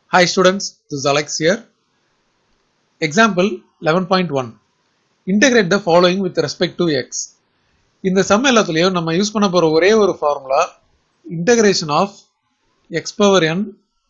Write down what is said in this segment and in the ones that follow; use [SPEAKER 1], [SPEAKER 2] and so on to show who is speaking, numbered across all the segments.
[SPEAKER 1] Hi students, this is Alex here. Example 11.1 Integrate the following with respect to x. இந்த sum எல்லாத்துலயும் நம்ம use பண்ண போற ஒரே ஒரு formula integration of x power n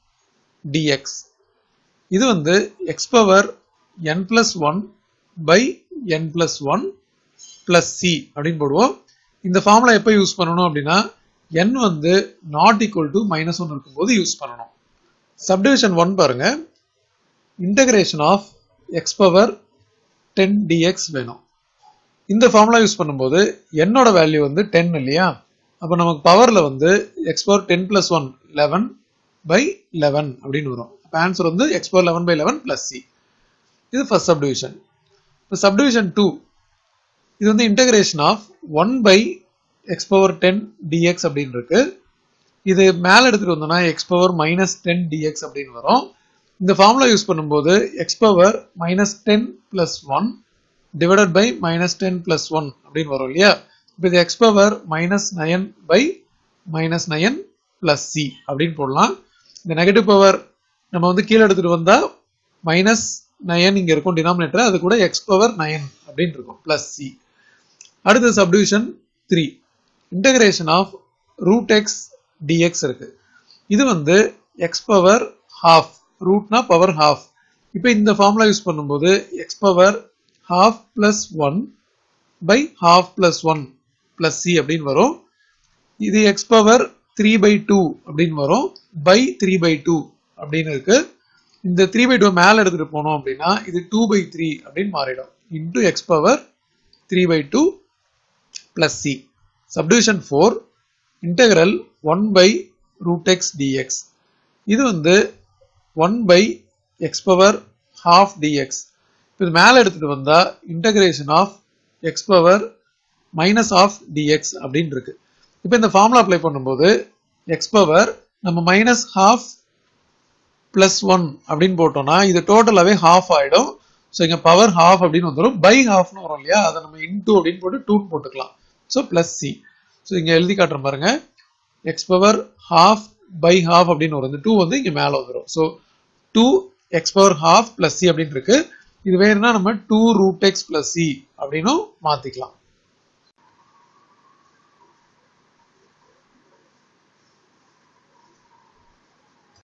[SPEAKER 1] dx இது வந்து x power n plus one by n plus one plus C அப்படின்னு போடுவோம் இந்த ஃபார்முலா எப்போ யூஸ் பண்ணணும் அப்படின்னா n வந்து not equal to minus one இருக்கும்போது யூஸ் பண்ணணும் சப்டிவிஷன் ஒன் பாருங்க integration of x power ten dx வேணும் இந்த ஃபார்முலா யூஸ் பண்ணும்போது என்னோட வேல்யூ வந்து டென் இல்லையா அப்போ நமக்கு பவரில் வந்து x power ten plus one eleven by eleven அப்படின்னு வரும் அப்போ ஆன்சர் வந்து x power eleven by eleven plus C இது ஃபர்ஸ்ட் சப்டிவிஷன் இப்போ சப்டிவிஷன் டூ இது வந்து integration of one by x power ten dx அப்படின்னு இருக்கு இது மேலே எடுத்துட்டு வந்தோம்னா x power minus ten dx அப்படின்னு வரும் இந்த ஃபார்முலா யூஸ் பண்ணும்போது x power minus ten plus one divided by minus ten plus one அப்படின்னு வரும் இல்லையா இப்போ இது x power minus nine by minus nine plus C அப்படின்னு போடலாம் இந்த நெகட்டிவ் பவர் நம்ம வந்து கீழே எடுத்துட்டு வந்தா மைனஸ் நயன் இங்க இருக்கும் டினாமினேட்டர் அது கூட எக்ஸ் பவர் நயன் அப்படின்னு இருக்கும் பிளஸ் சி அடுத்த subdivision three integration of root x dx இருக்கு இது வந்து எக்ஸ் பவர் ஹாஃப் ரூட்னா பவர் ஹாஃப் இப்போ இந்த ஃபார்முலா யூஸ் பண்ணும்போது x power half plus one by half plus one plus C அப்படின்னு வரும் இது x power three by two அப்படின்னு வரும் பை த்ரீ பை டூ அப்படின்னு இருக்கு இந்த த்ரீ பை டூ மேலே எடுத்துட்டு போனோம் அப்படின்னா இது டூ பை த்ரீ அப்படின்னு மாறிடும் into x power three by two plus C subdivision four integral one by root x dx இது வந்து one by x power half dx இது மேலே எடுத்துட்டு வந்தா integration of x power minus half dx அப்படின்னு இருக்கு இப்போ இந்த ஃபார்முலா அப்ளை பண்ணும்போது எக்ஸ் பவர் நம்ம மைனஸ் ஹாஃப் பிளஸ் ஒன் அப்படின்னு போட்டோம்னா இது டோட்டலாகவே ஹாஃப் ஆயிடும் ஸோ இங்கே பவர் ஹாஃப் அப்படின்னு வந்துடும் பை ஹாஃப்னு வரும் இல்லையா அதை நம்ம இன்டூ அப்படின்னு போட்டு டூன்னு போட்டுக்கலாம் ஸோ பிளஸ் சி ஸோ இங்கே எழுதி காட்டுற பாருங்க x power half by half அப்படின்னு வரும் இந்த டூ வந்து இங்கே மேலே வந்துடும் so two x power half plus C அப்படின்னு இருக்கு இது வேணும்னா நம்ம two root x plus C அப்படின்னும் மாற்றிக்கலாம்